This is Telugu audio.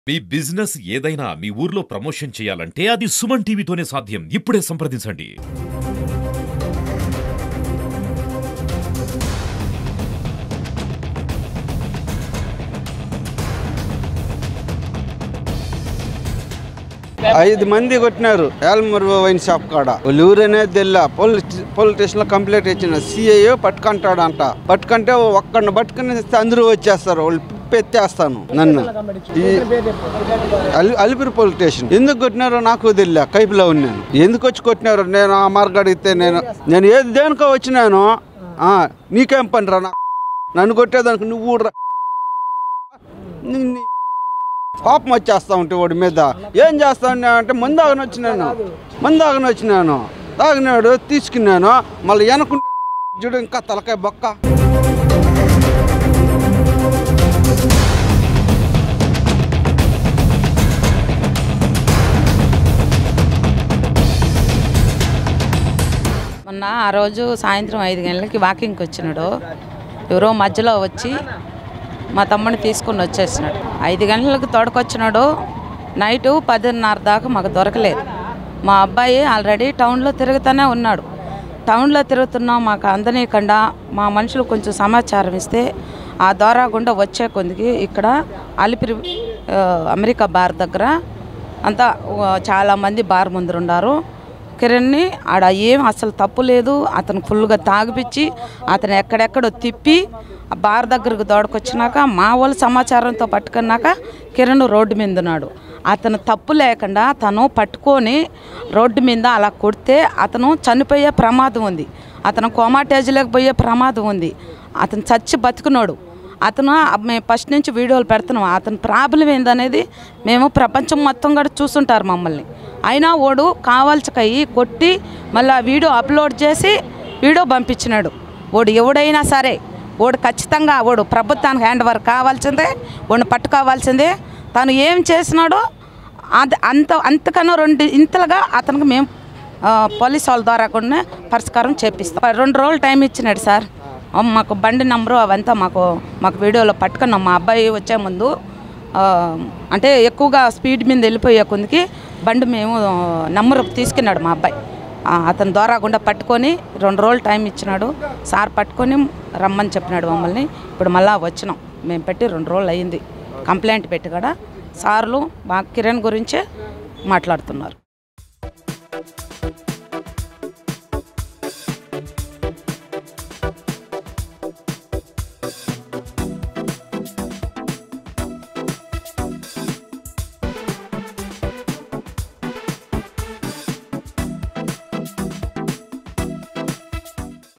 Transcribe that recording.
మీ బిజినెస్ ఏదైనా మీ ఊర్లో ప్రమోషన్ చేయాలంటే అది సుమన్ టీవీతోనే సాధ్యం ఇప్పుడే సంప్రదించండి ఐదు మంది కొట్టినారు ఏల్మర్ వైన్ షాప్ కాడ వాళ్ళు ఊరనేది తెల్ల పోలీస్ పోలీస్ స్టేషన్ లో కంప్లైంట్ ఇచ్చిన సిఐ పట్టుకుంటాడంట పట్టుకుంటే ఒక్కడిని పట్టుకుని ఇస్తే అందరూ వచ్చేస్తారు వాళ్ళు ఎత్తేస్తాను నన్ను ఈ అలి అలిపిరి పోలీస్ స్టేషన్ ఎందుకు కొట్టినారో నాకు తెలియ కైపులో ఉన్నాను ఎందుకు వచ్చి కొట్టినారు నేను ఆ మార్గం అడిగితే నేను నేను ఏది దేనికో వచ్చినాను ఆ, నీకేం పని రా నా- నన్ను కొట్టేదానికి నువ్వు కూడా రా. నీ- నీ- కోపం వచ్చేస్తా ఉంటే వాడి మీద ఏం చేస్తా ఉన్నా అంటే ముందు తాగని వచ్చినాను ముందు తాగని వచ్చినాను తాగినాడు తీసుకున్నాను మళ్ళీ వెనకుంటే చూడు ఇంకా తలకాయ బొక్క మొన్న ఆ రోజు సాయంత్రం ఐదు గంటలకి వాకింగ్కి వచ్చినాడు ఎవరో మధ్యలో వచ్చి మా తమ్ముడిని తీసుకుని వచ్చేసినాడు ఐదు గంటలకు తోడుకొచ్చినాడు నైటు పదిన్నర దాకా మాకు దొరకలేదు మా అబ్బాయి ఆల్రెడీ టౌన్లో తిరుగుతూనే ఉన్నాడు టౌన్లో తిరుగుతున్నాం మాకు అందనీయకుండా మా మనుషులు కొంచెం సమాచారం ఇస్తే ఆ ద్వారా గుండా వచ్చే కొందికి ఇక్కడ అలిపిరి ఆ, అమెరికా బార్ దగ్గర అంతా ఆ, చాలామంది బార్ ముందర ఉన్నారు కిరణ్ని ఆడ ఏం అసలు తప్పు లేదు అతను ఫుల్గా తాగిపిచ్చి అతను ఎక్కడెక్కడో తిప్పి ఆ బార్ దగ్గరకు దోడకొచ్చినాక మా వాళ్ళ సమాచారంతో పట్టుకున్నాక కిరణ్ రోడ్డు మీద ఉన్నాడు అతను తప్పు లేకుండా తను పట్టుకొని రోడ్డు మీద అలా కొడితే అతను చనిపోయే ప్రమాదం ఉంది అతను కోమాటేజ్లోకి పోయే ప్రమాదం ఉంది అతను చచ్చి బతుకున్నాడు అతను మేము ఫస్ట్ నుంచి వీడియోలు పెడుతున్నాం అతని ప్రాబ్లం ఏందనేది మేము ప్రపంచం మొత్తం కూడా చూసుంటారు మమ్మల్ని అయినా ఓడు కావాల్సికయ్యి కొట్టి మళ్ళీ ఆ వీడియో అప్లోడ్ చేసి వీడియో పంపించినాడు ఓడు ఎవడైనా సరే ఓడు ఖచ్చితంగా ఓడు ప్రభుత్వానికి హ్యాండ్ ఓవర్ కావాల్సిందే ఓడిని పట్టుకోవాల్సిందే తను ఏం చేసినాడో అది అంత అంతకన్నా రెండు ఇంతలుగా అతనికి మేము ఆ, పోలీస్ వాళ్ళ ద్వారా కూడా పరిష్కారం చేపిస్తాం రెండు రోజులు టైం ఇచ్చినాడు సార్ ఆ, మాకు బండి నంబరు అవంతా మాకు మాకు వీడియోలో పట్టుకున్నాం మా అబ్బాయి వచ్చే ముందు ఆ, అంటే ఎక్కువగా స్పీడ్ మీద వెళ్ళిపోయే కొందికి బండి మేము నంబరు తీసుకున్నాడు మా అబ్బాయి ఆ, అతని ద్వారా గుండా పట్టుకొని రెండు రోజులు టైం ఇచ్చినాడు సార్ పట్టుకొని రమ్మని చెప్పినాడు మమ్మల్ని ఇప్పుడు మళ్ళా వచ్చినాం మేము పెట్టి రెండు రోజులు అయింది కంప్లైంట్ పెట్టి కూడా సార్లు మా కిరణ్ గురించే మాట్లాడుతున్నారు